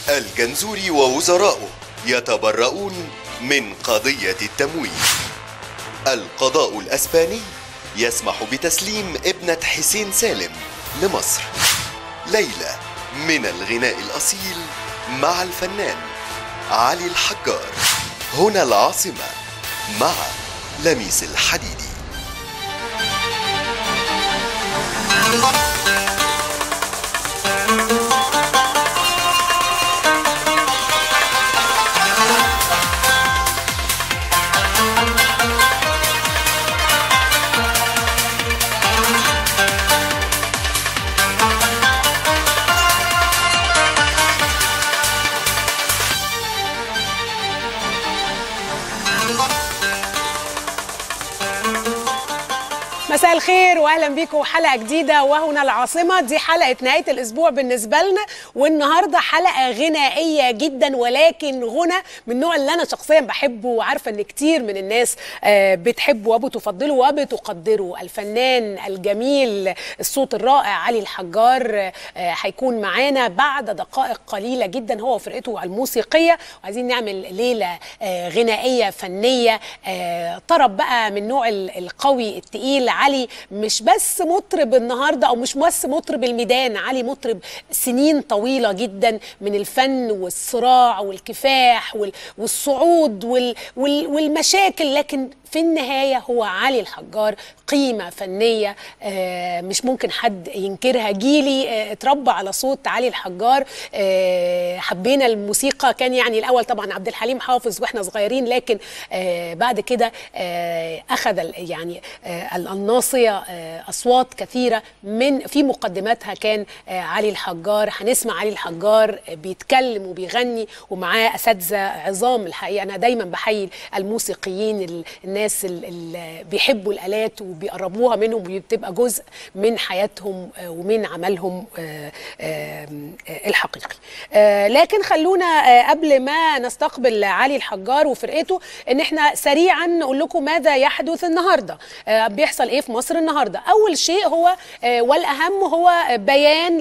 الجنزوري ووزراؤه يتبرؤون من قضية التمويل القضاء الأسباني يسمح بتسليم ابنة حسين سالم لمصر ليلى من الغناء الأصيل مع الفنان علي الحجار هنا العاصمة مع لميس الحديدي مساء الخير واهلا بيكم حلقه جديده وهنا العاصمه دي حلقه نهايه الاسبوع بالنسبه لنا والنهارده حلقه غنائيه جدا ولكن غنى من النوع اللي انا شخصيا بحبه وعارفه ان كتير من الناس آه، بتحبه وبتفضله وبتقدره الفنان الجميل الصوت الرائع علي الحجار آه، هيكون معانا بعد دقائق قليله جدا هو وفرقته الموسيقيه وعايزين نعمل ليله آه، غنائيه فنيه آه، طرب بقى من النوع ال- القوي التقيل علي مش بس مطرب النهارده او مش بس مطرب الميدان علي مطرب سنين طويله جدا من الفن والصراع والكفاح وال- والصعود وال- وال- والمشاكل لكن في النهاية هو علي الحجار قيمة فنية آه، مش ممكن حد ينكرها جيلي آه، اتربى على صوت علي الحجار آه، حبينا الموسيقى كان يعني الأول طبعا عبد الحليم حافظ وإحنا صغيرين لكن آه، بعد كده آه، أخذ ال- يعني آه، الناصية آه، أصوات كثيرة من في مقدماتها كان آه، علي الحجار هنسمع علي الحجار آه، بيتكلم وبيغني ومعاه أساتذة عظام الحقيقة أنا دايما بحيي الموسيقيين ال- الناس اللي بيحبوا الآلات وبيقربوها منهم وبتبقى جزء من حياتهم آه، ومن عملهم آه، آه، آه، الحقيقي آه، لكن خلونا آه، قبل ما نستقبل علي الحجار وفرقته ان احنا سريعا نقول لكم ماذا يحدث النهارده آه، بيحصل ايه في مصر النهارده اول شيء هو آه، والاهم هو بيان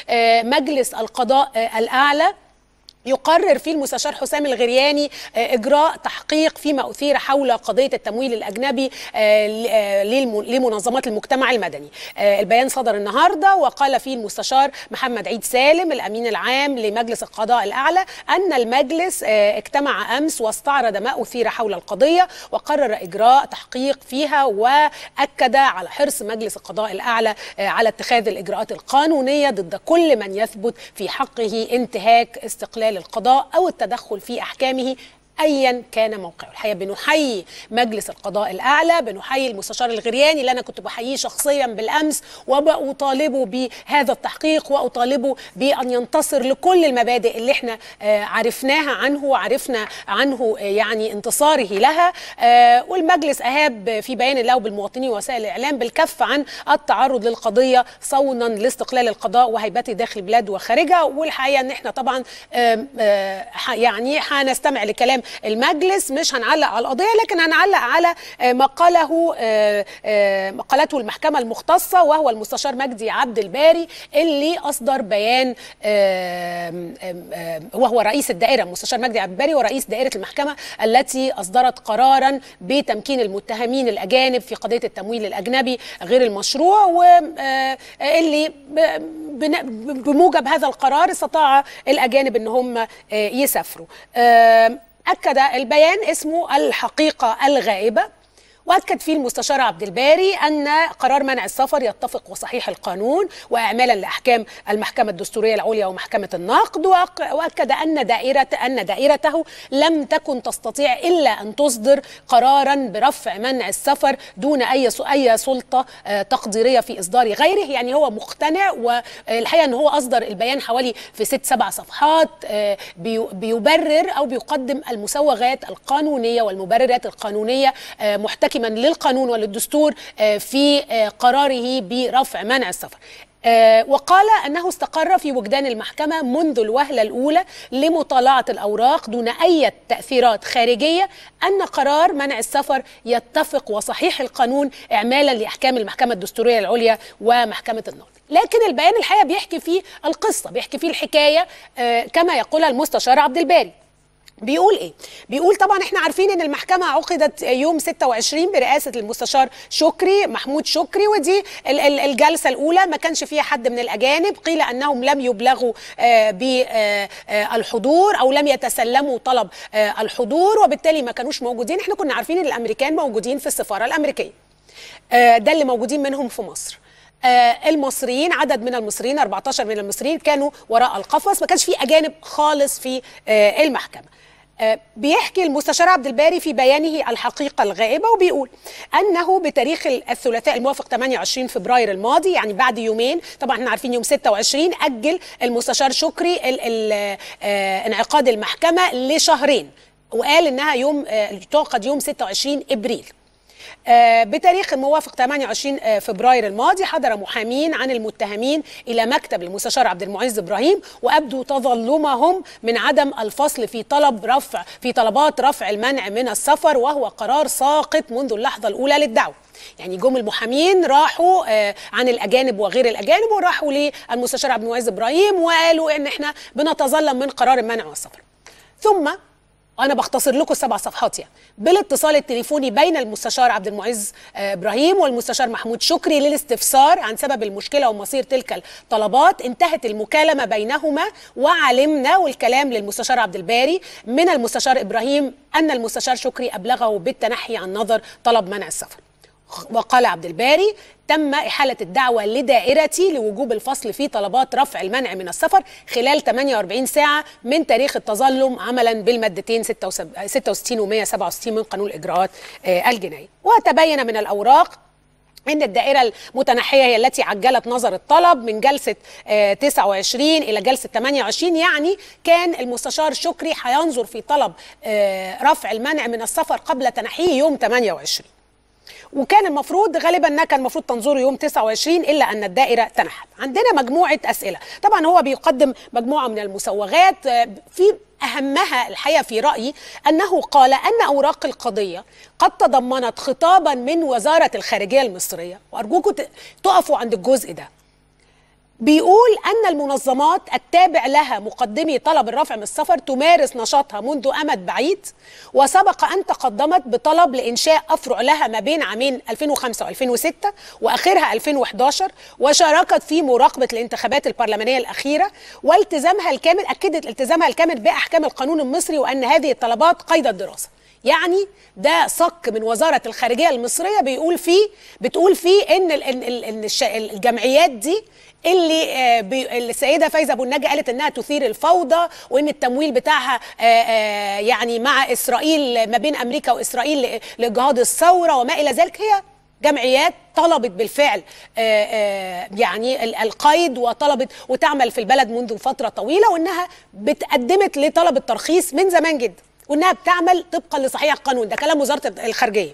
لمجلس القضاء آه، الاعلى يقرر فيه المستشار حسام الغرياني آه، اجراء تحقيق فيما اثير حول قضيه التمويل الاجنبي آه، ل- آه، للم- لمنظمات المجتمع المدني. آه، البيان صدر النهارده وقال فيه المستشار محمد عيد سالم الامين العام لمجلس القضاء الاعلى ان المجلس آه، اجتمع امس واستعرض ما اثير حول القضيه وقرر اجراء تحقيق فيها واكد على حرص مجلس القضاء الاعلى آه، على اتخاذ الاجراءات القانونيه ضد كل من يثبت في حقه انتهاك استقلال القضاء او التدخل في احكامه ايا كان موقعه الحقيقه بنحيي مجلس القضاء الاعلى بنحيي المستشار الغرياني اللي انا كنت بحييه شخصيا بالامس وبطالبه بهذا التحقيق واطالبه بان ينتصر لكل المبادئ اللي احنا آه، عرفناها عنه وعرفنا عنه آه، يعني انتصاره لها آه، والمجلس اهاب في بيان له بالمواطنين ووسائل الاعلام بالكف عن التعرض للقضيه صونا لاستقلال القضاء وهيبته داخل البلاد وخارجها والحقيقه ان احنا طبعا آم، آه، ح- يعني هنستمع لكلام المجلس مش هنعلق على القضيه لكن هنعلق على آه، ما قاله آه، آه، ما قالته المحكمه المختصه وهو المستشار مجدي عبد الباري اللي اصدر بيان آم، آم، آم، وهو رئيس الدائره المستشار مجدي عبد الباري ورئيس دائره المحكمه التي اصدرت قرارا بتمكين المتهمين الاجانب في قضيه التمويل الاجنبي غير المشروع واللي بموجب هذا القرار استطاع الاجانب ان هم آه، يسافروا آم، اكد البيان اسمه الحقيقه الغائبه واكد فيه المستشار عبد الباري ان قرار منع السفر يتفق وصحيح القانون واعمالا لاحكام المحكمه الدستوريه العليا ومحكمه النقد وأق- واكد ان دائره ان دائرته لم تكن تستطيع الا ان تصدر قرارا برفع منع السفر دون اي س- اي سلطه آه، تقديريه في اصدار غيره يعني هو مقتنع والحقيقه ان هو اصدر البيان حوالي في ست سبع صفحات آه، بي- بيبرر او بيقدم المسوغات القانونيه والمبررات القانونيه آه، محتكما للقانون وللدستور آه، في آه، قراره برفع منع السفر آه، وقال انه استقر في وجدان المحكمه منذ الوهله الاولى لمطالعه الاوراق دون اي تاثيرات خارجيه ان قرار منع السفر يتفق وصحيح القانون اعمالا لاحكام المحكمه الدستوريه العليا ومحكمه النقد لكن البيان الحقيقه بيحكي فيه القصه بيحكي فيه الحكايه آه، كما يقولها المستشار عبد الباري بيقول ايه؟ بيقول طبعا احنا عارفين ان المحكمه عقدت يوم 26 برئاسه المستشار شكري محمود شكري ودي ال- ال- الجلسه الاولى ما كانش فيها حد من الاجانب قيل انهم لم يبلغوا بالحضور او لم يتسلموا طلب آه، الحضور وبالتالي ما كانوش موجودين احنا كنا عارفين ان الامريكان موجودين في السفاره الامريكيه آه، ده اللي موجودين منهم في مصر آه، المصريين عدد من المصريين 14 من المصريين كانوا وراء القفص ما كانش في اجانب خالص في آه، المحكمه آه، بيحكي المستشار عبد الباري في بيانه الحقيقه الغائبه وبيقول انه بتاريخ الثلاثاء الموافق 28 فبراير الماضي يعني بعد يومين طبعا احنا عارفين يوم 26 اجل المستشار شكري ال- ال- آه، انعقاد المحكمه لشهرين وقال انها يوم آه، تعقد يوم 26 ابريل آه، بتاريخ الموافق 28 آه، فبراير الماضي حضر محامين عن المتهمين الى مكتب المستشار عبد المعز ابراهيم وابدوا تظلمهم من عدم الفصل في طلب رفع في طلبات رفع المنع من السفر وهو قرار ساقط منذ اللحظه الاولى للدعوه. يعني جم المحامين راحوا آه، عن الاجانب وغير الاجانب وراحوا للمستشار عبد المعز ابراهيم وقالوا ان احنا بنتظلم من قرار المنع والسفر. ثم انا بختصر لكم السبع صفحات يعني بالاتصال التليفوني بين المستشار عبد المعز آه، ابراهيم والمستشار محمود شكري للاستفسار عن سبب المشكله ومصير تلك الطلبات انتهت المكالمه بينهما وعلمنا والكلام للمستشار عبد الباري من المستشار ابراهيم ان المستشار شكري ابلغه بالتنحي عن نظر طلب منع السفر وقال عبد الباري تم إحالة الدعوة لدائرتي لوجوب الفصل في طلبات رفع المنع من السفر خلال 48 ساعة من تاريخ التظلم عملا بالمادتين 66 و 167 من قانون الإجراءات آه، الجنائية وتبين من الأوراق ان الدائره المتنحيه هي التي عجلت نظر الطلب من جلسه آه، 29 الى جلسه 28 يعني كان المستشار شكري هينظر في طلب آه، رفع المنع من السفر قبل تنحيه يوم 28 وكان المفروض غالبا انها كان المفروض تنظره يوم 29 الا ان الدائره تنحت عندنا مجموعه اسئله طبعا هو بيقدم مجموعه من المسوغات آه، في اهمها الحقيقه في رايي انه قال ان اوراق القضيه قد تضمنت خطابا من وزاره الخارجيه المصريه وارجوكم ت- تقفوا عند الجزء ده بيقول أن المنظمات التابع لها مقدمي طلب الرفع من السفر تمارس نشاطها منذ أمد بعيد وسبق أن تقدمت بطلب لإنشاء أفرع لها ما بين عامين 2005 و2006 وآخرها 2011 وشاركت في مراقبة الانتخابات البرلمانية الأخيرة والتزامها الكامل أكدت التزامها الكامل بأحكام القانون المصري وأن هذه الطلبات قيد الدراسة يعني ده صك من وزاره الخارجيه المصريه بيقول فيه بتقول فيه ان ال ان ال ان الش- الجمعيات دي اللي آه، بي- اللي السيده فايزه ابو النجا قالت انها تثير الفوضى وان التمويل بتاعها آه، آه، يعني مع اسرائيل ما بين امريكا واسرائيل ل- لاجهاض الثوره وما الى ذلك هي جمعيات طلبت بالفعل آه، آه، يعني ال- القيد وطلبت وتعمل في البلد منذ فتره طويله وانها بتقدمت لطلب الترخيص من زمان جدا وانها بتعمل طبقا لصحيح القانون ده كلام وزاره الخارجيه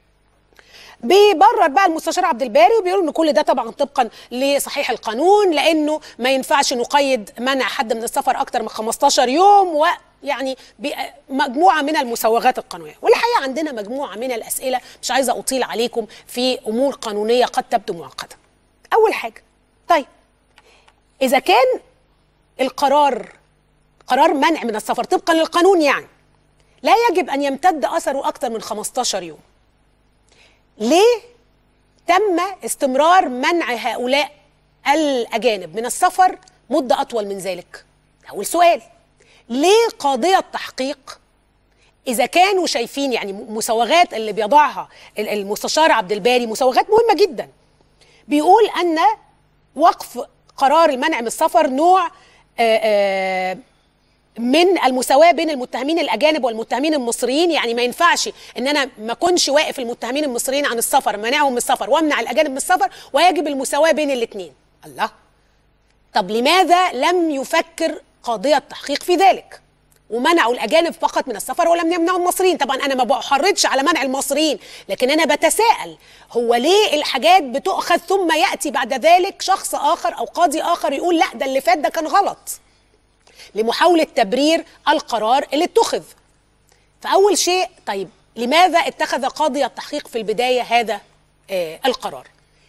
بيبرر بقى المستشار عبد الباري وبيقول ان كل ده طبعا طبقا لصحيح القانون لانه ما ينفعش نقيد منع حد من السفر اكتر من 15 يوم ويعني بي- مجموعه من المسوغات القانونيه والحقيقه عندنا مجموعه من الاسئله مش عايزه اطيل عليكم في امور قانونيه قد تبدو معقده اول حاجه طيب اذا كان القرار قرار منع من السفر طبقا للقانون يعني لا يجب ان يمتد اثره اكثر من 15 يوم ليه تم استمرار منع هؤلاء الاجانب من السفر مده اطول من ذلك اول سؤال ليه قاضيه تحقيق اذا كانوا شايفين يعني مسوغات اللي بيضعها ال- المستشار عبد الباري مسوغات مهمه جدا بيقول ان وقف قرار المنع من السفر نوع آه، آه، من المساواه بين المتهمين الاجانب والمتهمين المصريين يعني ما ينفعش ان انا ما اكونش واقف المتهمين المصريين عن السفر منعهم من السفر وامنع الاجانب من السفر ويجب المساواه بين الاثنين الله طب لماذا لم يفكر قاضية التحقيق في ذلك ومنعوا الاجانب فقط من السفر ولم يمنعوا المصريين طبعا انا ما بحرضش على منع المصريين لكن انا بتساءل هو ليه الحاجات بتؤخذ ثم ياتي بعد ذلك شخص اخر او قاضي اخر يقول لا ده اللي فات ده كان غلط لمحاولة تبرير القرار اللي اتخذ فأول شيء طيب لماذا اتخذ قاضي التحقيق في البداية هذا آه القرار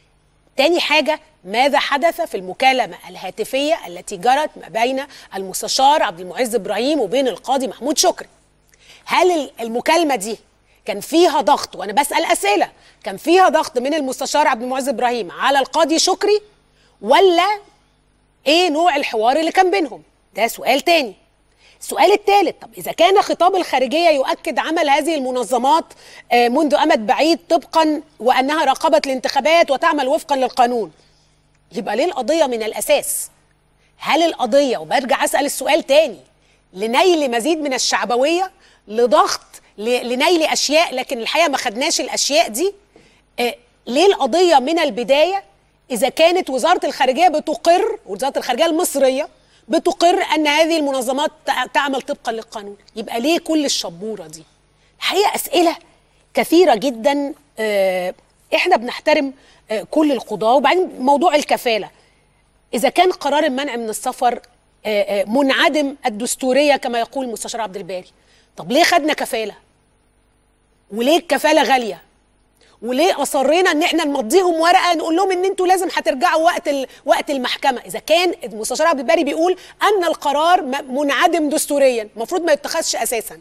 تاني حاجة ماذا حدث في المكالمة الهاتفية التي جرت ما بين المستشار عبد المعز إبراهيم وبين القاضي محمود شكري هل ال- المكالمة دي كان فيها ضغط وأنا بسأل أسئلة كان فيها ضغط من المستشار عبد المعز إبراهيم على القاضي شكري ولا إيه نوع الحوار اللي كان بينهم ده سؤال تاني السؤال الثالث طب إذا كان خطاب الخارجية يؤكد عمل هذه المنظمات آه، منذ أمد بعيد طبقا وأنها راقبت الانتخابات وتعمل وفقا للقانون يبقى ليه القضية من الأساس هل القضية وبرجع أسأل السؤال تاني لنيل مزيد من الشعبوية لضغط ل- لنيل أشياء لكن الحقيقة ما خدناش الأشياء دي آه، ليه القضية من البداية إذا كانت وزارة الخارجية بتقر وزارة الخارجية المصرية بتقر أن هذه المنظمات تع- تعمل طبقا للقانون يبقى ليه كل الشبورة دي الحقيقة أسئلة كثيرة جدا آه، إحنا بنحترم آه، كل القضاة وبعدين موضوع الكفالة إذا كان قرار المنع من السفر آه، آه، منعدم الدستورية كما يقول المستشار عبد الباري طب ليه خدنا كفالة وليه الكفالة غالية وليه اصرينا ان احنا نمضيهم ورقه نقول لهم ان انتوا لازم هترجعوا وقت ال... وقت المحكمه اذا كان المستشار عبد الباري بيقول ان القرار م- منعدم دستوريا المفروض ما يتخذش اساسا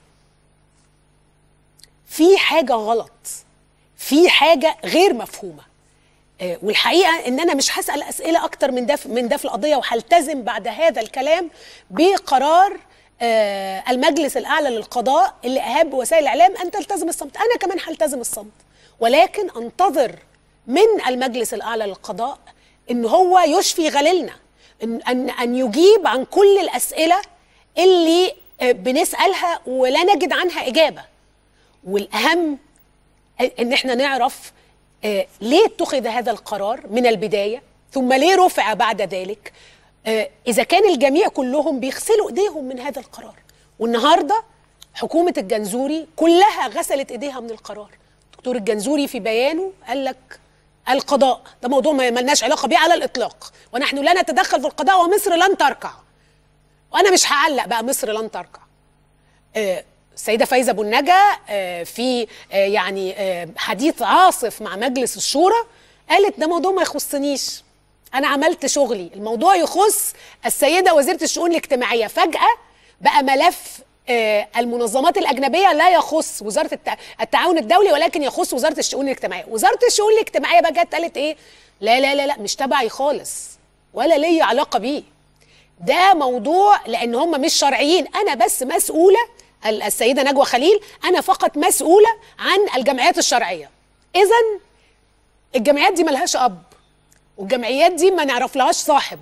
في حاجه غلط في حاجه غير مفهومه آه، والحقيقه ان انا مش هسال اسئله اكتر من ده في- من ده في القضيه وهلتزم بعد هذا الكلام بقرار آه، المجلس الاعلى للقضاء اللي اهاب وسائل الاعلام ان تلتزم الصمت انا كمان هلتزم الصمت ولكن انتظر من المجلس الاعلى للقضاء ان هو يشفي غليلنا ان ان ان يجيب عن كل الاسئله اللي آه، بنسالها ولا نجد عنها اجابه والاهم ان احنا نعرف آه، ليه اتخذ هذا القرار من البدايه ثم ليه رفع بعد ذلك آه، اذا كان الجميع كلهم بيغسلوا ايديهم من هذا القرار والنهارده حكومه الجنزوري كلها غسلت ايديها من القرار دكتور الجنزوري في بيانه قال لك القضاء ده موضوع ما ملناش علاقه بيه على الاطلاق ونحن لا نتدخل في القضاء ومصر لن تركع وانا مش هعلق بقى مصر لن تركع آه، السيده فايزه ابو النجا آه، في آه، يعني آه، حديث عاصف مع مجلس الشورى قالت ده موضوع ما يخصنيش انا عملت شغلي الموضوع يخص السيده وزيره الشؤون الاجتماعيه فجاه بقى ملف آه، المنظمات الاجنبيه لا يخص وزاره التع- التعاون الدولي ولكن يخص وزاره الشؤون الاجتماعيه وزاره الشؤون الاجتماعيه بقى جت قالت ايه لا لا لا لا مش تبعي خالص ولا ليا علاقه بيه ده موضوع لان هم مش شرعيين انا بس مسؤوله ال- السيده نجوى خليل انا فقط مسؤوله عن الجمعيات الشرعيه اذا الجمعيات دي ملهاش اب والجمعيات دي ما نعرف لهاش صاحب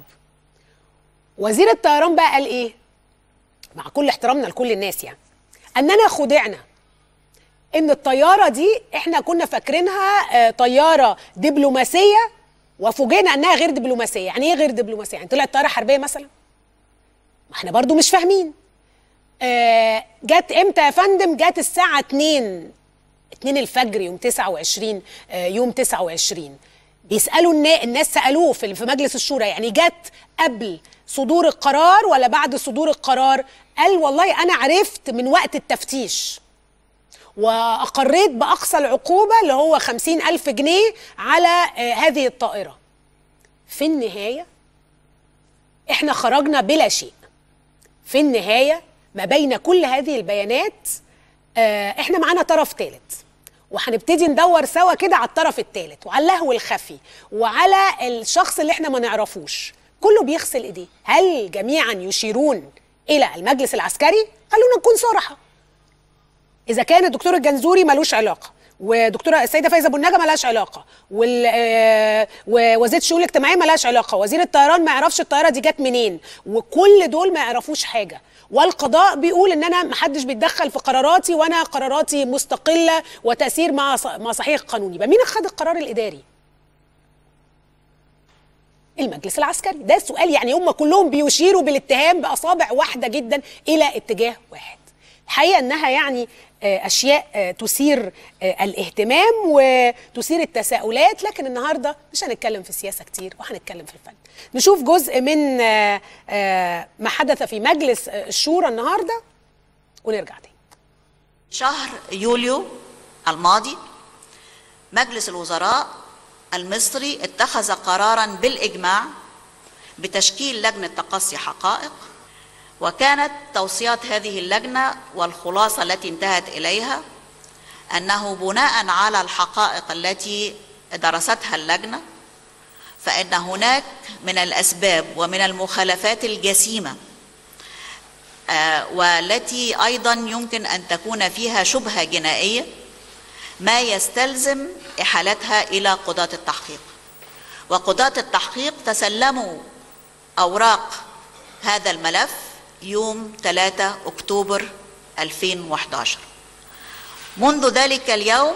وزير الطيران بقى قال ايه مع كل احترامنا لكل الناس يعني اننا خدعنا ان الطياره دي احنا كنا فاكرينها آه، طياره دبلوماسيه وفوجئنا انها غير دبلوماسيه يعني ايه غير دبلوماسيه يعني طلعت طياره حربيه مثلا ما احنا برضو مش فاهمين آه، جت امتى يا فندم جت الساعه 2 2 الفجر يوم 29 آه، يوم 29 بيسالوا النا- الناس سالوه في في مجلس الشورى يعني جت قبل صدور القرار ولا بعد صدور القرار قال والله انا عرفت من وقت التفتيش وأقريت بأقصى العقوبة اللي هو خمسين ألف جنيه على آه، هذه الطائرة في النهاية إحنا خرجنا بلا شيء في النهاية ما بين كل هذه البيانات آه، إحنا معانا طرف ثالث وهنبتدي ندور سوا كده على الطرف الثالث وعلى اللهو الخفي وعلى الشخص اللي احنا ما نعرفوش كله بيغسل ايديه هل جميعا يشيرون الى المجلس العسكري خلونا نكون صراحه اذا كان الدكتور الجنزوري ملوش علاقه ودكتوره السيده فايزه ابو النجا ملهاش علاقه وال آه، ووزيره الشؤون الاجتماعيه ملهاش علاقه وزير الطيران ما يعرفش الطياره دي جت منين وكل دول ما يعرفوش حاجه والقضاء بيقول ان انا محدش بيتدخل في قراراتي وانا قراراتي مستقله وتسير مع ص- مع صحيح القانون يبقى مين خد القرار الاداري المجلس العسكري ده السؤال يعني هم كلهم بيشيروا بالاتهام باصابع واحده جدا الى اتجاه واحد الحقيقه انها يعني آه، اشياء آه، تثير آه، الاهتمام وتثير التساؤلات لكن النهارده مش هنتكلم في السياسه كتير وهنتكلم في الفن نشوف جزء من آه، آه، ما حدث في مجلس آه، الشورى النهارده ونرجع تاني شهر يوليو الماضي مجلس الوزراء المصري اتخذ قرارا بالإجماع بتشكيل لجنة تقصي حقائق وكانت توصيات هذه اللجنة والخلاصة التي انتهت إليها أنه بناء على الحقائق التي درستها اللجنة فإن هناك من الأسباب ومن المخالفات الجسيمة آه، والتي أيضا يمكن أن تكون فيها شبهة جنائية ما يستلزم إحالتها إلى قضاة التحقيق وقضاة التحقيق تسلموا أوراق هذا الملف يوم 3 أكتوبر 2011 منذ ذلك اليوم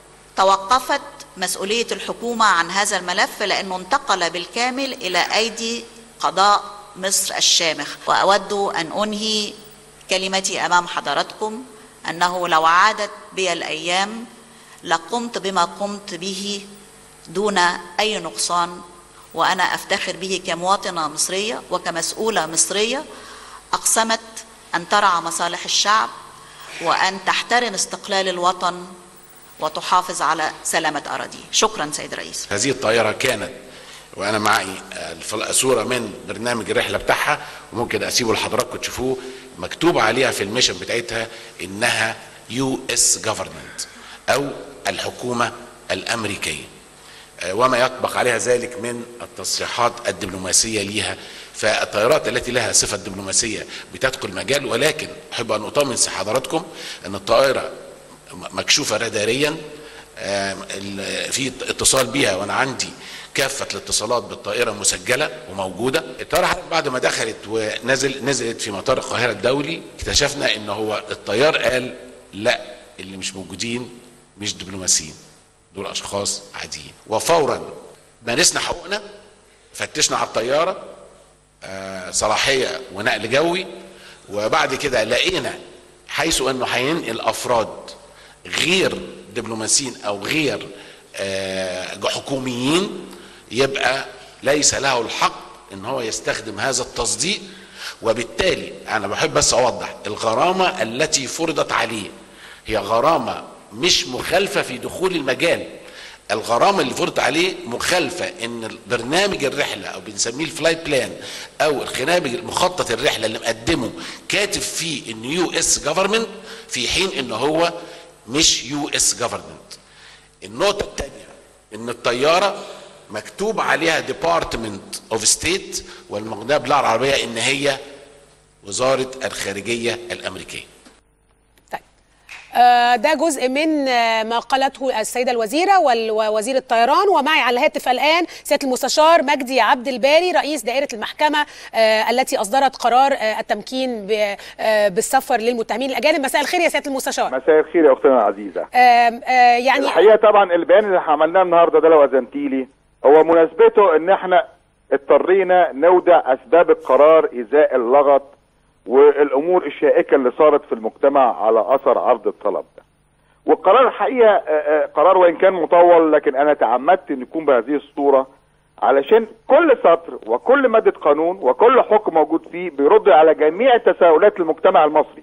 توقفت مسؤولية الحكومة عن هذا الملف لأنه انتقل بالكامل إلى أيدي قضاء مصر الشامخ وأود أن أنهي كلمتي أمام حضراتكم أنه لو عادت بي الأيام لقمت بما قمت به دون أي نقصان وأنا أفتخر به كمواطنة مصرية وكمسؤولة مصرية أقسمت أن ترعى مصالح الشعب وأن تحترم استقلال الوطن وتحافظ على سلامة أراضيه شكرا سيد الرئيس هذه الطائرة كانت وأنا معي الفل- صورة من برنامج الرحلة بتاعها وممكن أسيبه لحضراتكم تشوفوه مكتوب عليها في الميشن بتاعتها إنها يو اس جفرمنت أو الحكومة الأمريكية آه، وما يطبق عليها ذلك من التصريحات الدبلوماسية ليها فالطائرات التي لها صفة دبلوماسية بتدخل مجال ولكن أحب أن أطمن حضراتكم أن الطائرة مكشوفة راداريا آه، ال- في اتصال بيها وأنا عندي كافة الاتصالات بالطائرة مسجلة وموجودة الطائرة بعد ما دخلت ونزل نزلت في مطار القاهرة الدولي اكتشفنا ان هو الطيار قال لا اللي مش موجودين مش دبلوماسيين دول اشخاص عاديين وفورا مارسنا حقوقنا فتشنا على الطيارة آه، صلاحية ونقل جوي وبعد كده لقينا حيث انه هينقل افراد غير دبلوماسيين او غير آه، حكوميين يبقى ليس له الحق ان هو يستخدم هذا التصديق وبالتالي انا بحب بس اوضح الغرامه التي فرضت عليه هي غرامه مش مخالفه في دخول المجال الغرامه اللي فرضت عليه مخالفه ان برنامج الرحله او بنسميه الفلايت بلان او الخنامج مخطط الرحله اللي مقدمه كاتب فيه ان يو اس جفرمنت في حين ان هو مش يو اس جفرمنت النقطه الثانيه ان الطياره مكتوب عليها ديبارتمنت اوف ستيت والمقدمه باللغه العربيه ان هي وزاره الخارجيه الامريكيه طيب آه، ده جزء من آه، ما قالته السيده الوزيره وال- ووزير الطيران ومعي على الهاتف الان سياده المستشار مجدي عبد الباري رئيس دائره المحكمه آه، التي اصدرت قرار آه، التمكين ب- آه، بالسفر للمتهمين الاجانب مساء الخير يا سياده المستشار مساء الخير يا اختنا العزيزه آم، آه، يعني الحقيقه طبعا البيان اللي عملناه النهارده ده لو اذنتي لي هو مناسبته ان احنا اضطرينا نودع اسباب القرار ازاء اللغط والامور الشائكه اللي صارت في المجتمع على اثر عرض الطلب ده والقرار الحقيقه آه، آه، قرار وان كان مطول لكن انا تعمدت ان يكون بهذه الصوره علشان كل سطر وكل ماده قانون وكل حكم موجود فيه بيرد على جميع تساؤلات المجتمع المصري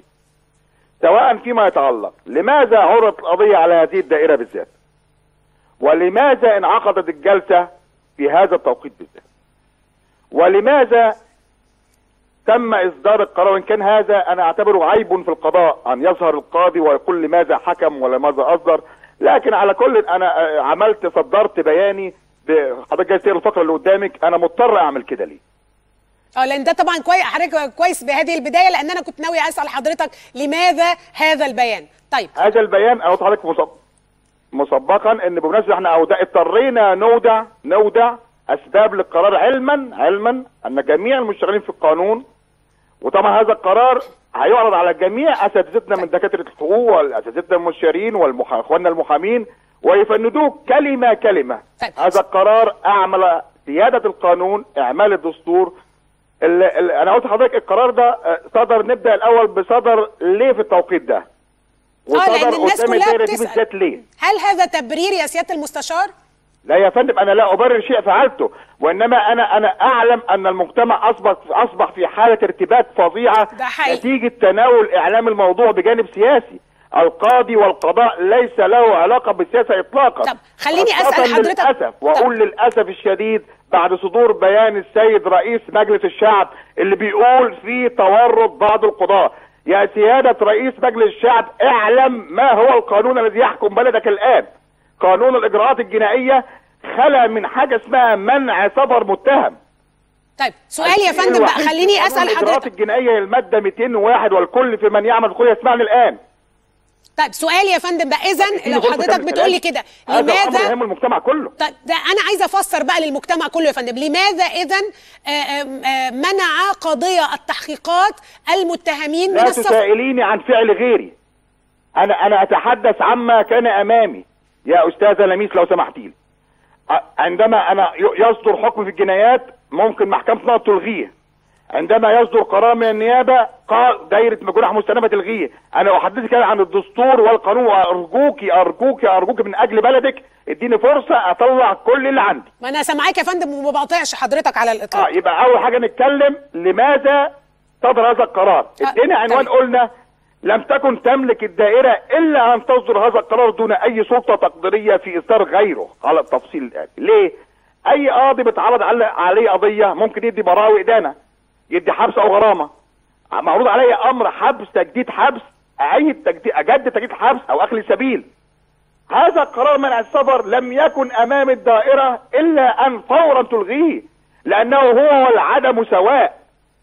سواء فيما يتعلق لماذا عرضت القضية على هذه الدائرة بالذات ولماذا انعقدت الجلسة في هذا التوقيت بالذات ولماذا تم إصدار القرار وإن كان هذا أنا أعتبره عيب في القضاء أن يظهر القاضي ويقول لماذا حكم ولماذا أصدر لكن على كل أنا آه، عملت صدرت بياني ب- حضرتك جاي تقرا الفقرة اللي قدامك أنا مضطر أعمل كده ليه اه لان ده طبعا كويس حضرتك كويس بهذه البدايه لان انا كنت ناوي اسال حضرتك لماذا هذا البيان طيب هذا البيان انا قلت لحضرتك مصب... مسبقا ان بمناسبه احنا أودع اضطرينا نودع نودع اسباب للقرار علما علما ان جميع المشتغلين في القانون وطبعا هذا القرار هيعرض على جميع اساتذتنا من دكاتره الحقوق والاساتذتنا المستشارين واخواننا المحامين ويفندوه كلمه كلمه طيب. هذا القرار اعمل سياده القانون اعمال الدستور ال ال انا قلت لحضرتك القرار ده آه، صدر نبدا الاول بصدر ليه في التوقيت ده اه لان الناس قدام كلها الدايره دي بتسال بالذات ليه هل هذا تبرير يا سياده المستشار لا يا فندم انا لا ابرر شيء فعلته وانما انا انا اعلم ان المجتمع اصبح اصبح في حاله ارتباك فظيعه ده حقيقي. نتيجه تناول اعلام الموضوع بجانب سياسي القاضي والقضاء ليس له علاقه بالسياسه اطلاقا طب خليني أسأل خاصة حضرتك- للاسف واقول للاسف الشديد بعد صدور بيان السيد رئيس مجلس الشعب اللي بيقول في تورط بعض القضاة يا سيادة رئيس مجلس الشعب اعلم ما هو القانون الذي يحكم بلدك الآن قانون الإجراءات الجنائية خلى من حاجة اسمها منع سفر متهم طيب سؤال يا فندم بقى الوحيد خليني في اسال قانون الإجراءات حضرتك الجنائية المادة 201 والكل في من يعمل الكل يسمعني الآن طيب سؤال يا فندم بقى اذا اديني لو فرصة حضرتك أكمل بتقول لي كلامي. كده هذا الأمر لماذا يهم المجتمع كله طيب ده انا عايزه افسر بقى للمجتمع كله يا فندم لماذا اذا منع قضيه التحقيقات المتهمين من لا السفر تسائليني عن فعل غيري انا انا اتحدث عما كان امامي يا استاذه لميس لو سمحتي لي ع- عندما انا ي- يصدر حكم في الجنايات ممكن محكمه نقض تلغيه عندما يصدر قرار من النيابه قال دايره جناح مستندة تلغيه انا احدثك عن الدستور والقانون وارجوكي ارجوكي ارجوكي من اجل بلدك اديني فرصه اطلع كل اللي عندي ما انا سامعاك يا فندم وما بقاطعش حضرتك على اه الاطلاق يبقى اول حاجه نتكلم لماذا صدر هذا القرار آه، ادينا عنوان طيب. قلنا لم تكن تملك الدائره الا ان تصدر هذا القرار دون اي سلطه تقديريه في اصدار غيره على التفصيل الاتي ليه اي قاضي بيتعرض على- عليه قضيه ممكن يدي براءه وادانه يدي حبس او غرامه معروض علي امر حبس تجديد حبس اعيد تجديد اجدد تجديد حبس او اخلي سبيل هذا قرار منع السفر لم يكن امام الدائره الا ان فورا تلغيه لانه هو والعدم سواء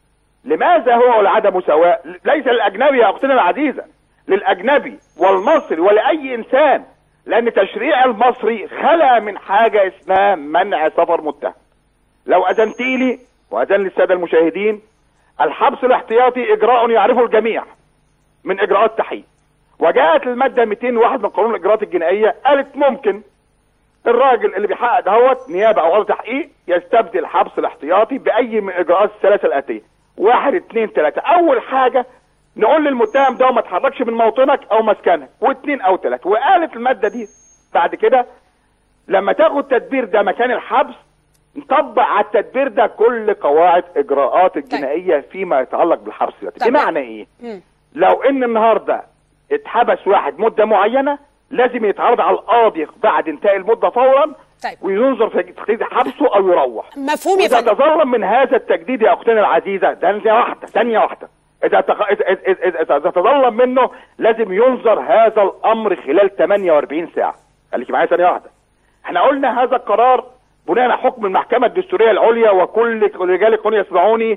لماذا هو والعدم سواء ليس للاجنبي يا اختنا العزيزه للاجنبي والمصري ولاي انسان لان التشريع المصري خلى من حاجه اسمها منع سفر متهم لو اذنتي لي واذن للساده المشاهدين الحبس الاحتياطي اجراء يعرفه الجميع من اجراءات التحقيق وجاءت الماده 201 من قانون الاجراءات الجنائيه قالت ممكن الراجل اللي بيحقق دهوت نيابه او غلط تحقيق يستبدل الحبس الاحتياطي باي من اجراءات الثلاثه الاتيه واحد اتنين تلاته اول حاجه نقول للمتهم ده ما تحركش من موطنك او مسكنك واثنين او ثلاثه وقالت الماده دي بعد كده لما تاخد تدبير ده مكان الحبس نطبق على التدبير ده كل قواعد اجراءات الجنائيه فيما يتعلق بالحبس دلوقتي طيب. بمعنى ايه مم. لو ان النهارده اتحبس واحد مده معينه لازم يتعرض على القاضي بعد انتهاء المده فورا طيب. وينظر في تجديد حبسه او يروح مفهوم يا اذا فندم تظلم من هذا التجديد يا اختنا العزيزه ثانيه واحده ثانيه واحده اذا تق... إذا- إذا إذا- إذا تظلم منه لازم ينظر هذا الامر خلال 48 ساعه خليكي معايا ثانيه واحده احنا قلنا هذا القرار بناء على حكم المحكمه الدستوريه العليا وكل رجال القانون يسمعوني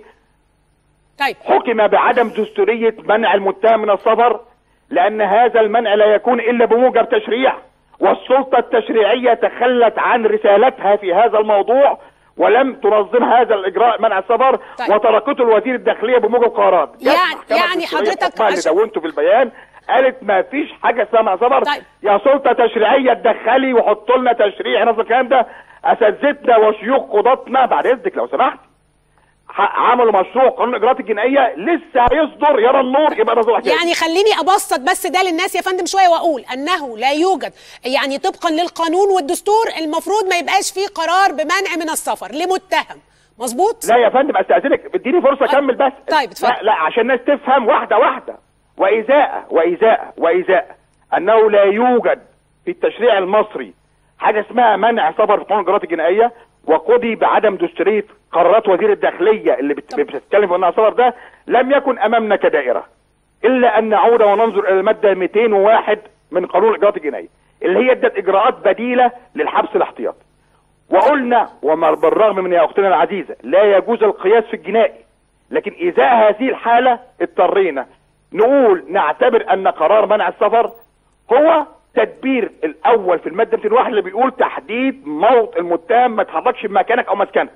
طيب حكم بعدم دستورية منع المتهم من السفر لأن هذا المنع لا يكون إلا بموجب تشريع والسلطة التشريعية تخلت عن رسالتها في هذا الموضوع ولم تنظم هذا الإجراء منع السفر طيب. وتركته الوزير الداخلية بموجب قرارات جت يعني- محكمة يعني الدستورية حضرتك بحكمها اللي عشان- دونته في البيان قالت ما فيش حاجة اسمها منع سفر طيب. يا سلطة تشريعية تدخلي وحط لنا تشريع نفس الكلام ده أساتذتنا وشيوخ قضاتنا بعد إذنك لو سمحت ح- عملوا مشروع قانون الاجراءات الجنائيه لسه هيصدر يرى النور يبقى رسول الله يعني خليني ابسط بس ده للناس يا فندم شويه واقول انه لا يوجد يعني طبقا للقانون والدستور المفروض ما يبقاش فيه قرار بمنع من السفر لمتهم مظبوط لا يا فندم استاذنك اديني فرصه اكمل بس طيب، اتفضل. لا, لا عشان الناس تفهم واحده واحده واذاء واذاء واذاء انه لا يوجد في التشريع المصري حاجه اسمها منع سفر في قانون الاجراءات الجنائيه وقضي بعدم دستوريه قرارات وزير الداخليه اللي بت- طب. بتتكلم في انها سفر ده لم يكن امامنا كدائره الا ان نعود وننظر الى الماده 201 من قانون الاجراءات الجنائيه اللي هي ادت اجراءات بديله للحبس الاحتياطي وقلنا وما بالرغم من يا اختنا العزيزه لا يجوز القياس في الجنائي لكن ازاء هذه الحاله اضطرينا نقول نعتبر ان قرار منع السفر هو تدبير الاول في الماده 201 اللي بيقول تحديد موطن المتهم ما تحركش من مكانك او مسكنك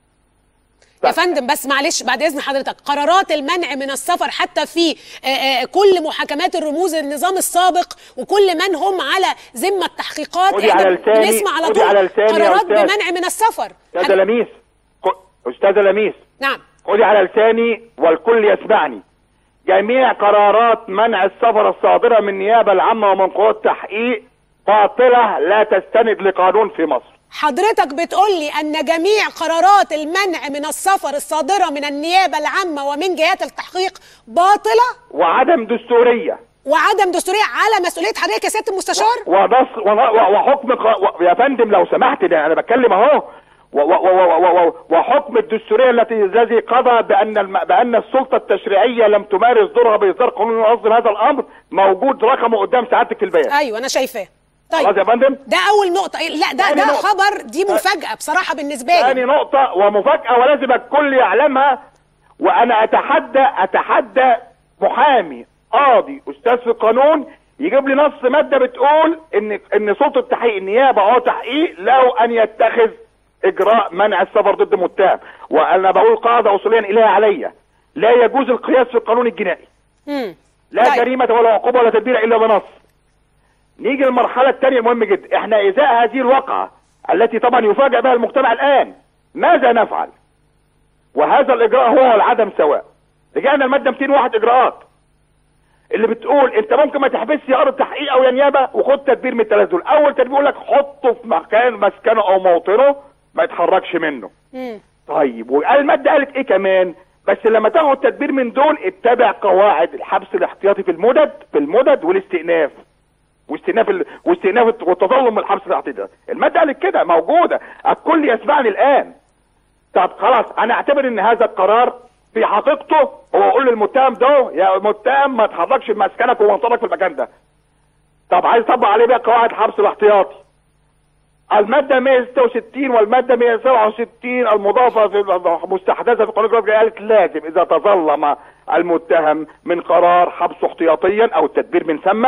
يا فندم بس معلش بعد اذن حضرتك قرارات المنع من السفر حتى في آه، آه، كل محاكمات الرموز النظام السابق وكل من هم على ذمه التحقيقات خدي احنا على لساني- بنسمع على خدي طول على لساني يا قرارات أستاذ. بمنع من السفر استاذه أنا- لميس خ- استاذه لميس نعم خدي على لساني والكل يسمعني جميع قرارات منع السفر الصادرة من النيابة العامة ومن قوات التحقيق باطلة لا تستند لقانون في مصر حضرتك بتقول لي ان جميع قرارات المنع من السفر الصادره من النيابه العامه ومن جهات التحقيق باطله وعدم دستورية وعدم دستوريه على مسؤوليه حضرتك يا سياده المستشار ونص ون- و- وحكم ق- و- يا فندم لو سمحت ده انا بتكلم اهو و- و- و- و- و- وحكم الدستوريه التي الذي قضى بان الم- بان السلطه التشريعيه لم تمارس دورها باصدار قانون ينظم هذا الامر موجود رقمه قدام سعادتك في البيان ايوه انا شايفاه خلاص يا طيب فندم ده اول نقطه لا ده تاني ده نقطة. خبر دي مفاجاه بصراحه بالنسبه ثاني لي نقطة ومفاجأة ولازم الكل يعلمها وأنا أتحدى أتحدى محامي قاضي أستاذ في القانون يجيب لي نص مادة بتقول إن إن سلطة التحقيق النيابة أو تحقيق له أن يتخذ إجراء منع السفر ضد متهم وأنا بقول قاعدة أصوليا إليها عليا لا يجوز القياس في القانون الجنائي مم. لا طيب. جريمة ولا عقوبة ولا تدبير إلا بنص نيجي للمرحلة الثانية المهم جدا احنا ازاء هذه الواقعة التي طبعا يفاجأ بها المجتمع الآن ماذا نفعل وهذا الإجراء هو العدم سواء رجعنا المادة 201 إجراءات اللي بتقول انت ممكن ما تحبسش يا ارض تحقيق او يا نيابه وخد تدبير من الثلاث دول اول تدبير يقول لك حطه في مكان مسكنه او موطنه ما يتحركش منه مم. طيب والمادة قالت ايه كمان بس لما تاخد تدبير من دول اتبع قواعد الحبس الاحتياطي في المدد في المدد والاستئناف واستئناف ال... واستئناف الت- والتظلم من الحبس الاحتياطي ده المادة قالت كده موجودة الكل يسمعني الان طب خلاص انا اعتبر ان هذا القرار في حقيقته هو يقول للمتهم ده يا متهم ما تحركش من مسكنك ومنطقك في المكان ده طب عايز اطبق عليه بقى قواعد الحبس الاحتياطي المادة 166 والمادة 167 المضافة في المستحدثة في قانون الجرائم قالت لازم إذا تظلم المتهم من قرار حبسه احتياطيا أو التدبير من ثم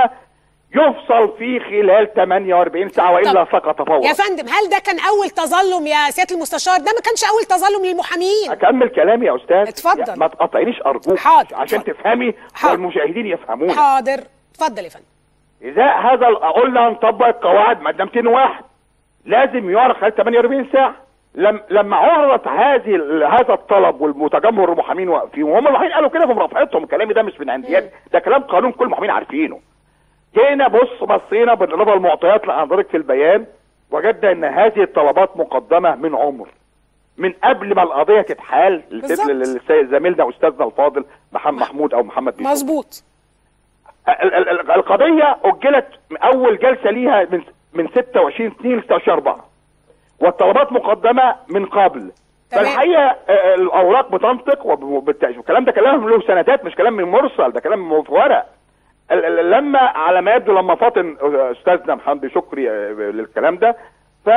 يفصل فيه خلال 48 ساعة وإلا طب، سقط فورا يا فندم هل ده كان اول تظلم يا سياده المستشار ده ما كانش اول تظلم للمحامين أكمل كلامي يا أستاذ اتفضل. يا- ما تقطعينيش أرجوك حاضر، عشان اتفضل. تفهمي حاضر. والمشاهدين يفهمون حاضر اتفضل يا فندم إذا هذا ال- قلنا نطبق القواعد مادة 201 لازم يعرض خلال 48 ساعة لم لما عرضت هذه ال- هذا الطلب والمتجمهر المحامين واقفين وهم المحامين قالوا كده في مرافعتهم كلامي ده مش من عنديات ده كلام قانون كل المحامين عارفينه جينا بص بصينا بالاضافه للمعطيات اللي حضرتك في البيان وجدنا ان هذه الطلبات مقدمه من عمر من قبل ما القضيه تتحال بالظبط. للسيد زميلنا استاذنا الفاضل محمد محمود او محمد بيسو مظبوط ال- ال- ال- القضية أجلت اول جلسه ليها من من 26 2 ل 26 4 والطلبات مقدمه من قبل تمام. فالحقيقه آه، الاوراق بتنطق وبالتأشير الكلام ده كلام له سنتات مش كلام من مرسل ده كلام في ورق ال- ال- لما على ما يبدو لما فاطن استاذنا محمد شكري آه، للكلام ده ف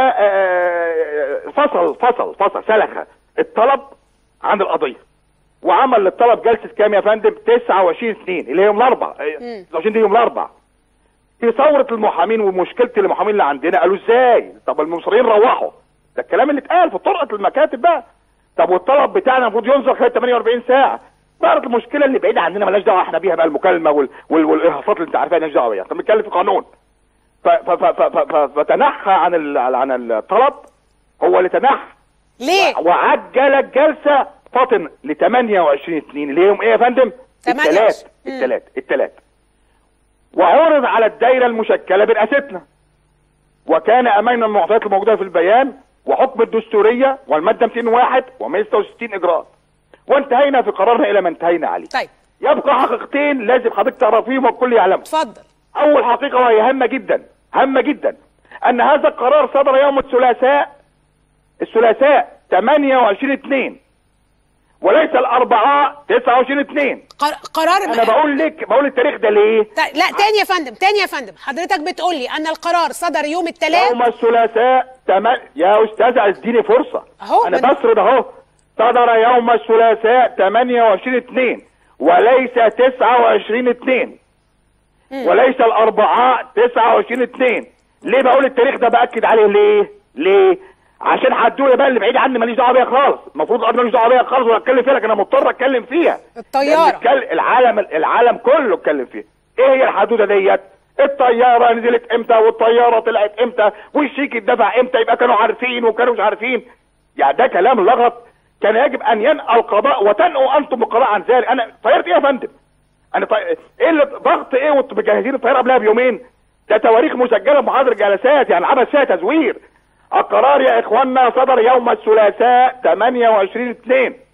آه، فصل فصل فصل سلخ الطلب عن القضيه وعمل للطلب جلسه كام يا فندم 29 2 اللي هي يوم الاربعاء آه، 29 دي يوم الاربعاء في ثوره المحامين ومشكله المحامين اللي عندنا قالوا ازاي طب المصريين روحوا ده الكلام اللي اتقال في طرقه المكاتب بقى طب والطلب بتاعنا المفروض ينظر خلال 48 ساعه صارت المشكله اللي بعيده عننا مالهاش دعوه احنا بيها بقى المكالمه وال... وال... والارهاصات اللي انت عارفها مالهاش دعوه بيها احنا بنتكلم في قانون ف... ف... ف... ف... ف... ف... فتنحى عن ال... عن الطلب هو اللي تنحى ليه وعجل الجلسه فاطن ل 28 2 اللي هي يوم ايه يا فندم؟ 28. الثلاث مم. الثلاث الثلاث وعرض على الدائره المشكله برئاستنا وكان امامنا المعطيات الموجوده في البيان وحكم الدستوريه والماده 201 و166 اجراءات وانتهينا في قرارنا الى ما انتهينا عليه طيب يبقى حقيقتين لازم حضرتك تعرفيهم والكل يعلمهم اتفضل اول حقيقه وهي هامه جدا هامه جدا ان هذا القرار صدر يوم الثلاثاء الثلاثاء 28 2 وليس الاربعاء 29 2 قر- قرار انا بقول لك بقول التاريخ ده ليه ط- لا تاني يا فندم تاني يا فندم حضرتك بتقول لي ان القرار صدر يوم الثلاث يوم الثلاثاء تم... يا استاذ اديني فرصه أهو، انا بد- بسرد اهو صدر يوم الثلاثاء 28 2 وليس 29 2 وليس الاربعاء 29 2 ليه بقول التاريخ ده باكد عليه ليه ليه عشان حدوده بقى اللي بعيد عني ماليش دعوه بيها خالص المفروض انا ماليش دعوه بيها خالص ولا اتكلم فيها لكن انا مضطر اتكلم فيها الطيارة. لأن الكل- العالم العالم كله اتكلم فيها ايه هي الحدوده ديت الطياره نزلت امتى والطياره طلعت امتى والشيك اتدفع امتى يبقى كانوا عارفين وكانوا مش عارفين يعني ده كلام لغط كان يجب ان ينأى القضاء وتنأوا انتم القضاء عن ذلك انا طيرت ايه يا فندم انا طي... ايه اللي ضغط ايه وانتم مجهزين الطياره قبلها بيومين ده تواريخ مسجله بمحاضر جلسات يعني عمل فيها تزوير القرار يا اخوانا صدر يوم الثلاثاء 28 2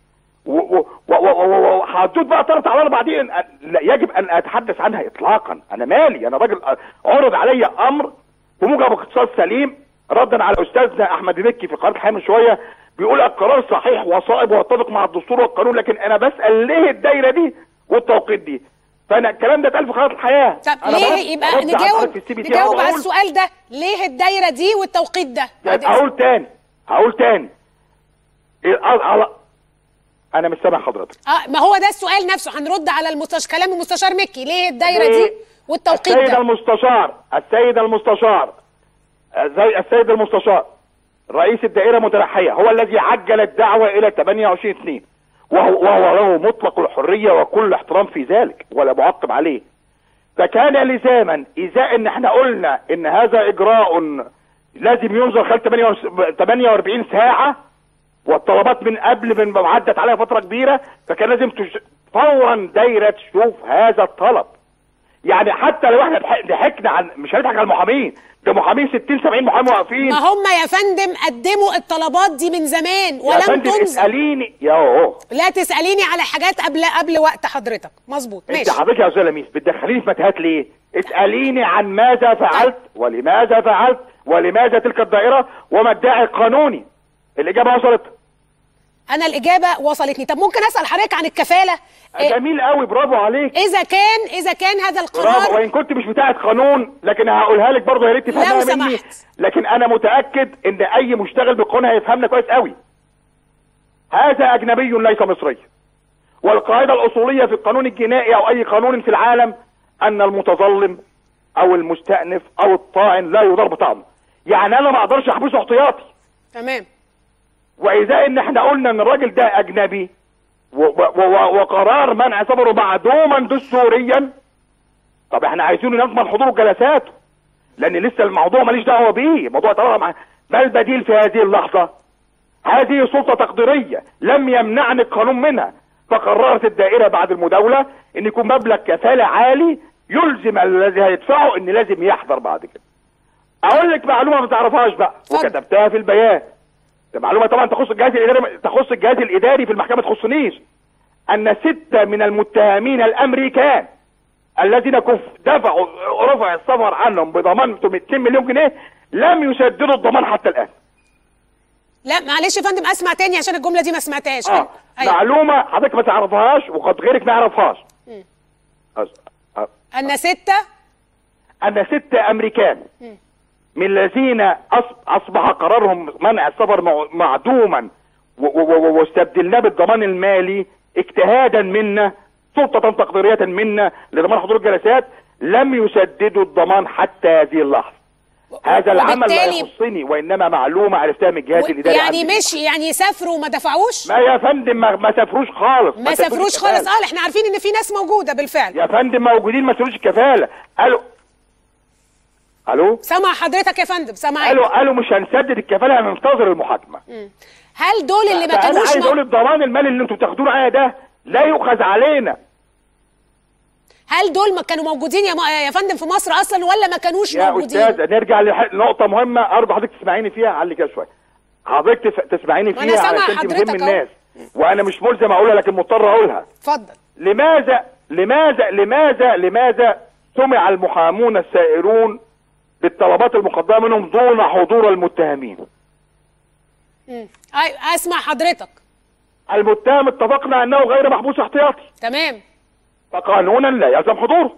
و- و- و- و- و- وحدود بقى ثلاث على اربع دي أن- لا يجب ان اتحدث عنها اطلاقا انا مالي انا راجل أ- عرض علي امر بموجب اقتصاد سليم ردا على استاذنا احمد مكي في قناه الحياه من شويه بيقول القرار صحيح وصائب ويتفق مع الدستور والقانون لكن انا بسال ليه الدايره دي والتوقيت دي فانا الكلام ده اتقال في قناه الحياه طب أنا برد- ليه يبقى برد على نجاوب حضرتك في السي بي تي نجاوب أهو على بقول- السؤال ده ليه الدايره دي والتوقيت ده يعني هقول تاني هقول تاني إيه، على- على انا مش سامع حضرتك اه ما هو ده السؤال نفسه هنرد على المستشار كلام المستشار مكي ليه الدايره ليه؟ دي والتوقيت السيد ده المستشار السيد المستشار زي السيد المستشار رئيس الدائرة متنحية هو الذي عجل الدعوة إلى 28 2 وهو, وهو له مطلق الحرية وكل احترام في ذلك ولا معقب عليه فكان لزاما إذا إن احنا قلنا إن هذا إجراء لازم ينظر خلال 48 ساعة والطلبات من قبل من ما عدت عليها فترة كبيرة فكان لازم تش... فورا دايرة تشوف هذا الطلب يعني حتى لو احنا ضحك- ضحكنا عن مش هنضحك على المحامين ده محامين 60 70 محامي واقفين ما هم يا فندم قدموا الطلبات دي من زمان يا ولم فندم تنظر اساليني يا اوه لا تساليني على حاجات قبل قبل وقت حضرتك مظبوط انت ماشي حضرتك يا استاذ لميس بتدخليني في متاهات ليه؟ اساليني عن ماذا فعلت ولماذا فعلت ولماذا تلك الدائره وما الداعي القانوني الاجابه وصلت انا الاجابه وصلتني طب ممكن اسال حضرتك عن الكفاله إيه جميل قوي برافو عليك اذا كان اذا كان هذا برافو القرار وان كنت مش بتاعت قانون لكن هقولها لك برضه يا ريت تفهمها لو مني سمحت. لكن انا متاكد ان اي مشتغل بالقانون هيفهمنا كويس قوي هذا اجنبي ليس مصري والقاعده الاصوليه في القانون الجنائي او اي قانون في العالم ان المتظلم او المستأنف او الطاعن لا يضرب طعنه يعني انا ما اقدرش احبسه احتياطي تمام واذا ان احنا قلنا ان الراجل ده اجنبي و و و وقرار منع سفره معدوما دستوريا طب احنا عايزينه نضمن حضور جلساته لان لسه الموضوع ماليش دعوه بيه الموضوع طالما مع ما البديل في هذه اللحظه هذه سلطه تقديريه لم يمنعني القانون منها فقررت الدائره بعد المداوله ان يكون مبلغ كفاله عالي يلزم الذي هيدفعه ان لازم يحضر بعد كده اقول لك معلومه ما تعرفهاش بقى اتفضل. وكتبتها في البيان ده معلومه طبعا تخص الجهاز الاداري تخص الجهاز الاداري في المحكمه تخصنيش ان سته من المتهمين الامريكان الذين كف دفعوا رفع السفر عنهم بضمان 200 مليون جنيه لم يسددوا الضمان حتى الان لا معلش يا فندم اسمع تاني عشان الجمله دي ما سمعتهاش اه أيوة. معلومه حضرتك ما تعرفهاش وقد غيرك ما يعرفهاش أس- آه. ان سته ان ستة امريكان من الذين أص- اصبح قرارهم منع السفر مع- معدوما و- و- و- واستبدلناه بالضمان المالي اجتهادا منا سلطة تقديرية منا لضمان حضور الجلسات لم يسددوا الضمان حتى هذه اللحظة هذا العمل لا وبالتالي- يخصني وانما معلومه عرفتها من الجهاز و- الاداري يعني عندي. مش يعني سافروا وما دفعوش ما يا فندم ما, ما سافروش خالص ما سافروش الكفالة. خالص اه احنا عارفين ان في ناس موجوده بالفعل يا فندم موجودين ما سافروش الكفاله قالوا الو سامع حضرتك يا فندم سامعك قالوا قالوا مش هنسدد الكفاله هننتظر المحاكمه هل دول اللي ما فانا كانوش عايز مو... اقول الضمان المالي اللي انتوا بتاخدوه معايا ده لا يؤخذ علينا هل دول ما كانوا موجودين يا, ما... يا فندم في مصر اصلا ولا ما كانوش يا موجودين استاذ نرجع لح- لنقطه مهمه ارجو حضرتك تسمعيني فيها علي كده شويه حضرتك تف- تسمعيني وأنا فيها سامعة علشان حضرتك تفهم أهو. الناس وانا مش ملزم اقولها لكن مضطر اقولها اتفضل لماذا لماذا لماذا لماذا سمع المحامون السائرون بالطلبات المقدمه منهم دون حضور المتهمين أي... اسمع حضرتك المتهم اتفقنا انه غير محبوس احتياطي تمام فقانونا لا يلزم حضوره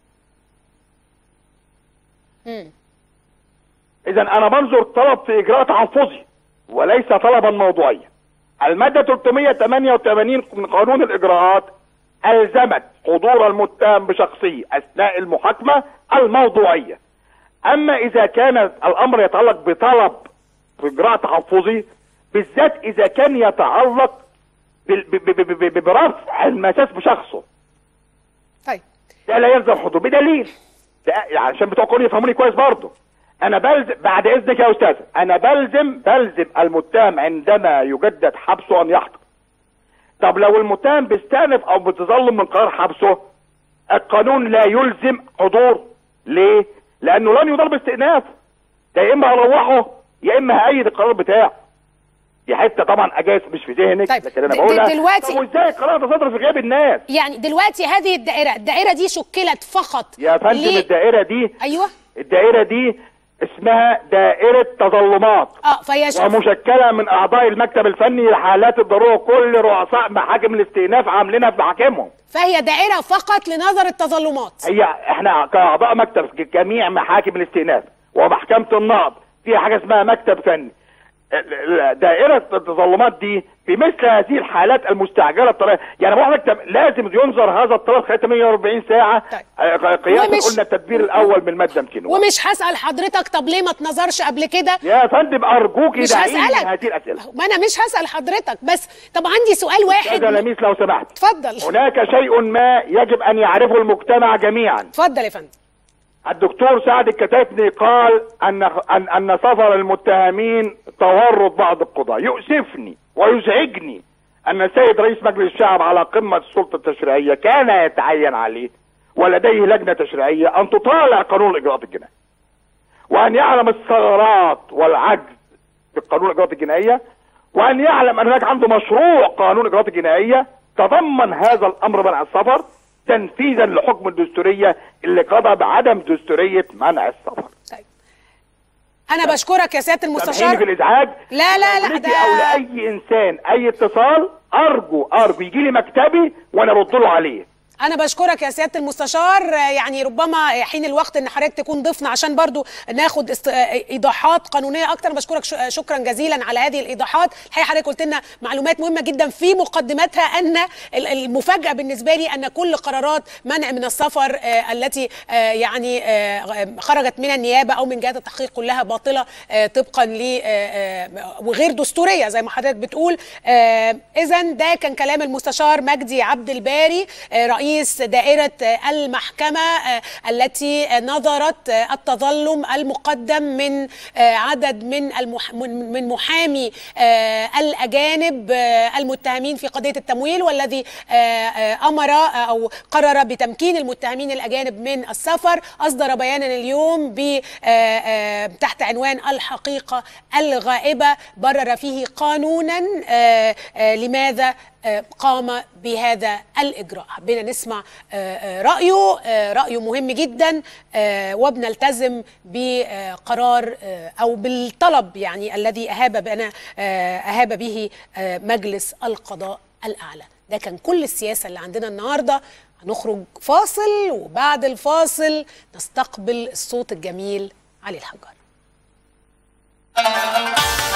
اذا انا بنظر طلب في اجراء تحفظي وليس طلبا موضوعيا الماده 388 من قانون الاجراءات الزمت حضور المتهم بشخصيه اثناء المحاكمه الموضوعيه اما اذا كان الامر يتعلق بطلب في اجراء تحفظي بالذات اذا كان يتعلق بال- ب- ب- ب- ب- برفع المساس بشخصه طيب ده لا يلزم حضور بدليل ده يعني عشان بتوع القانون يفهموني كويس برضه انا بلزم بعد اذنك يا استاذ انا بلزم بلزم المتهم عندما يجدد حبسه ان يحضر طب لو المتهم بيستأنف او بتظلم من قرار حبسه القانون لا يلزم حضور ليه لانه لن يضرب استئناف ده يا اما هروحه يا اما هأيد القرار بتاعه دي حته طبعا اجاز مش في ذهنك طيب، لكن انا د- بقولها دلوقتي- طب وازاي القرار ده صدر في غياب الناس يعني دلوقتي هذه الدائره الدائره دي شكلت فقط يا فندم ليه؟ الدائره دي ايوه الدائره دي اسمها دائره تظلمات اه فهي ش- ومشكله من اعضاء المكتب الفني لحالات الضروره كل رؤساء محاكم الاستئناف عاملينها في محاكمهم فهي دائره فقط لنظر التظلمات هي احنا كاعضاء مكتب جميع محاكم الاستئناف ومحكمه النقض في حاجه اسمها مكتب فني ال- ال- دائره التظلمات دي في مثل هذه الحالات المستعجله الطريقه يعني بروح مكتب لازم ينظر هذا الطلب خلال 48 ساعه طيب. آه، قياسا ومش- قلنا التدبير الاول من الماده 200 ومش هسال حضرتك طب ليه ما اتنظرش قبل كده يا فندم ارجوك مش دعيني من هسالك هذه الاسئله ما انا مش هسال حضرتك بس طب عندي سؤال واحد هذا لميس لو سمحت اتفضل هناك شيء ما يجب ان يعرفه المجتمع جميعا اتفضل يا فندم الدكتور سعد الكتاتني قال ان ان ان سفر المتهمين تورط بعض القضاة يؤسفني ويزعجني ان السيد رئيس مجلس الشعب على قمة السلطة التشريعية كان يتعين عليه ولديه لجنة تشريعية ان تطالع قانون الاجراءات الجنائية وان يعلم الثغرات والعجز في قانون الاجراءات الجنائية وان يعلم ان هناك عنده مشروع قانون الاجراءات الجنائية تضمن هذا الامر منع السفر تنفيذا لحكم الدستورية اللي قضى بعدم دستورية منع السفر طيب انا بشكرك يا سياده سامحيني في المستشار الازعاج لا لا لا ليكي ده او لاي انسان اي اتصال ارجو ارجو يجي لي مكتبي وانا ارد له عليه انا بشكرك يا سياده المستشار آه، يعني ربما حين الوقت ان حضرتك تكون ضيفنا عشان برضو ناخد است... آه، ايضاحات قانونيه اكتر أنا بشكرك ش... آه، شكرا جزيلا على هذه الايضاحات الحقيقه حضرتك قلت لنا معلومات مهمه جدا في مقدمتها ان ال- المفاجاه بالنسبه لي ان كل قرارات منع من السفر آه، التي آه، يعني آه، خرجت من النيابه او من جهات التحقيق كلها باطله آه، طبقا ل آه، آه، وغير دستوريه زي ما حضرتك بتقول اذا ده كان كلام المستشار مجدي عبد الباري آه، رئيس دائره آه، المحكمه آه، التي آه، نظرت آه، التظلم المقدم من آه، عدد من المح... من من محامي آه، الاجانب آه، المتهمين في قضيه التمويل والذي آه، آه، امر آه، او قرر بتمكين المتهمين الاجانب من السفر اصدر بيانا اليوم ب آه، آه، تحت عنوان الحقيقه الغائبه برر فيه قانونا آه، آه، لماذا آه، قام بهذا الإجراء حبينا نسمع آه، آه، رأيه آه، رأيه مهم جدا آه، وبنلتزم بقرار آه، أو بالطلب يعني الذي أهاب بنا آه، أهاب به آه، مجلس القضاء الأعلى ده كان كل السياسة اللي عندنا النهاردة هنخرج فاصل وبعد الفاصل نستقبل الصوت الجميل علي الحجار